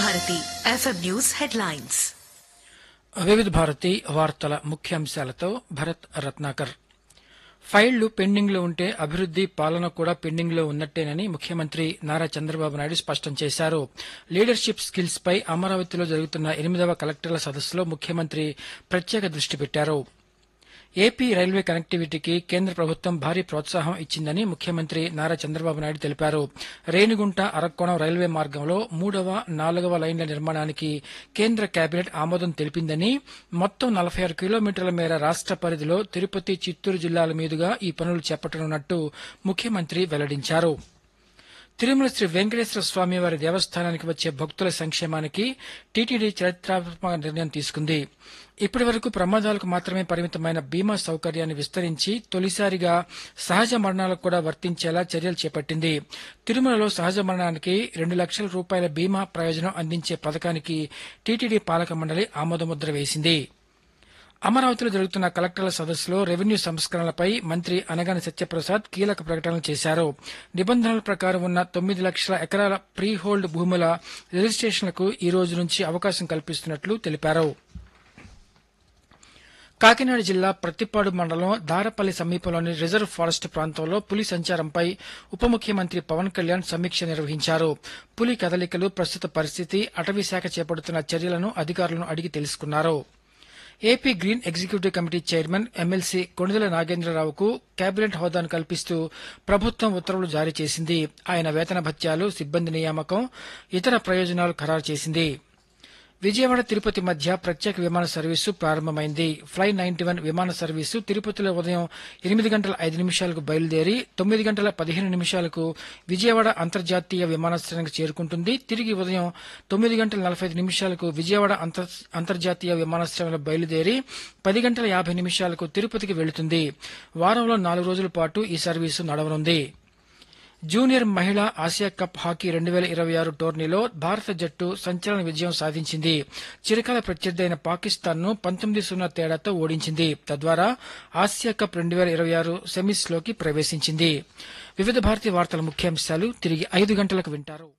Bharati FM news headlines వివిధ భారతి వార్తల ముఖ్యాంశాలతో భరత్ రత్నాకర్ ఫైళ్లు పెండింగ్లో ఉంటే అభివృద్ది పాలన కూడా పెండింగ్లో ఉన్నట్టేనని ముఖ్యమంత్రి నారా చంద్రబాబు నాయుడు స్పష్టం చేశారు లీడర్షిప్ స్కిల్స్ పై అమరావతిలో జరుగుతున్న ఎనిమిదవ కలెక్టర్ల సదస్సులో ముఖ్యమంత్రి ప్రత్యేక దృష్టి పెట్టారు ఏపీ రైల్వే కనెక్టివిటీకి కేంద్ర ప్రభుత్వం భారీ ప్రోత్సాహం ఇచ్చిందని ముఖ్యమంత్రి నారా చంద్రబాబు నాయుడు తెలిపారు రేణిగుంట అరక్కోణం రైల్వే మార్గంలో మూడవ నాలుగవ లైన్ల నిర్మాణానికి కేంద్ర కేబినెట్ ఆమోదం తెలిపిందని మొత్తం నలభై ఆరు కిలోమీటర్ల మేర రాష్ట్ర పరిధిలో తిరుపతి చిత్తూరు జిల్లాల మీదుగా ఈ పనులు చేపట్టనున్నట్టు ముఖ్యమంత్రి వెల్లడించారు తిరుమల శ్రీ వెంకటేశ్వర స్వామి వారి దేవస్థానానికి వచ్చే భక్తుల సంక్షేమానికి టీటీడీ చరిత్రాత్మక నిర్ణయం తీసుకుంది ఇప్పటి వరకు ప్రమాదాలకు మాత్రమే పరిమితమైన బీమా సౌకర్యాన్ని విస్తరించి తొలిసారిగా సహజ మరణాలకు కూడా వర్తించేలా చర్యలు చేపట్టింది తిరుమలలో సహజ మరణానికి రెండు లక్షల రూపాయల బీమా ప్రయోజనం అందించే పథకానికి టీటీడీ పాలక మండలి ఆమోదముద్ర వేసింది అమరావతిలో జరుగుతున్న కలెక్టర్ల సదస్సులో రెవెన్యూ సంస్కరణలపై మంత్రి అనగాని సత్యప్రసాద్ కీలక ప్రకటనలు చేశారు నిబంధనల ప్రకారం ఉన్న తొమ్మిది లక్షల ఎకరాల ప్రీ హోల్డ్ భూముల రిజిస్ట్రేషన్లకు ఈ రోజు నుంచి అవకాశం కల్పిస్తున్నట్లు తెలిపారు కాకినాడ జిల్లా ప్రతిపాడు మండలం దారపల్లి సమీపంలోని రిజర్వ్ ఫారెస్ట్ ప్రాంతంలో పులి సంచారంపై ఉప ముఖ్యమంత్రి పవన్ కళ్యాణ్ సమీక్ష నిర్వహించారు పులి కదలికలు ప్రస్తుత పరిస్థితి అటవీ శాఖ చేపడుతున్న చర్యలను అధికారులను అడిగి తెలుసుకున్నారు AP green executive committee chairman MLC Konidela నాగేంద్రరావుకు కేబినెట్ హోదాను కల్పిస్తూ ప్రభుత్వం ఉత్తర్వులు జారీ చేసింది ఆయన వేతన భత్యాలు సిబ్బంది నియామకం ఇతర ప్రయోజనాలు ఖరారు చేసింది విజయవాడ తిరుపతి మధ్య ప్రత్యేక విమాన సర్వీసు ప్రారంభమైంది ఫ్లై నైన్టీ వన్ విమాన సర్వీసు తిరుపతిలో ఉదయం ఎనిమిది గంటల ఐదు నిమిషాలకు బయలుదేరి తొమ్మిది గంటల పదిహేను నిమిషాలకు విజయవాడ అంతర్జాతీయ విమానాశ్రయానికి చేరుకుంటుంది తిరిగి ఉదయం తొమ్మిది గంటల నలభై ఐదు నిమిషాలకు విజయవాడ అంతర్- అంతర్జాతీయ విమానాశ్రయంలో బయలుదేరి పది గంటల యాభై నిమిషాలకు తిరుపతికి వెళుతుంది వారంలో నాలుగు రోజుల పాటు ఈ సర్వీసు నడవనుంది జూనియర్ మహిళా ఆసియా కప్ హాకీ రెండు వేల ఇరవై ఆరు టోర్నీలో భారత జట్టు సంచలన విజయం సాధించింది చిరకాల ప్రత్యర్థి అయిన పాకిస్తాన్ ను పంతొమ్మిది సున్నా తేడాతో ఓడించింది తద్వారా ఆసియా కప్ రెండు వేల ఇరవై ఆరు సెమీస్ లోకి ప్రవేశించింది వివిధ భారతీయ వార్తల ముఖ్యాంశాలు తిరిగి ఐదు గంటలకు వింటారు